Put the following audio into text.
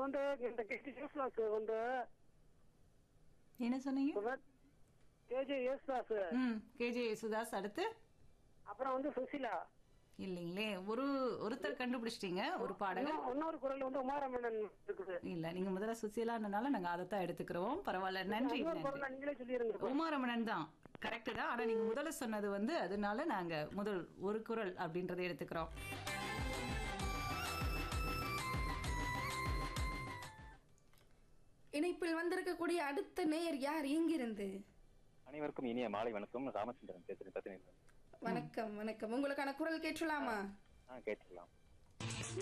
வந்து இந்த கேஜி யேசுதாஸ் வந்து என்ன சொன்னீங்க கேஜி யேசுதாஸ் ம் கேஜே யேசுதாஸ் அடுத்து அப்புறம் வந்து சுசிலா இல்லைங்களே ஒரு ஒருத்தர் கண்டுபிடிச்சிட்டீங்க ஒரு பாடகர் இன்னும் இன்னொரு குரல் வந்து உமாரமணன் இருக்குது இல்ல நீங்க முதல்ல சுசீலான்றனால நாங்க அதைத்தான் எடுத்துக்கிறோம் பரவாயில்ல நன்றி இன்னொரு நன்றி குரல் நீங்களே சொல்லிருங்க உமாரமணன் தான் கரெக்ட் தான் ஆனா நீங்க முதல்ல சொன்னது வந்து அதனால நாங்க முதல் ஒரு குரல் அப்படின்றத எடுத்துக்கிறோம் இணைப்பில் வந்திருக்கக்கூடிய அடுத்த நேயர் யார் எங்கிருந்து அனைவருக்கும் இனிய மாலை வணக்கம் ராமச்சந்திரன் பேசுறேன் பிரச்சனை இல்லை வணக்கம் வணக்கம் உங்களுக்கான குரல் கேட்கலாமா ஆ கேட்டுக்கலாம்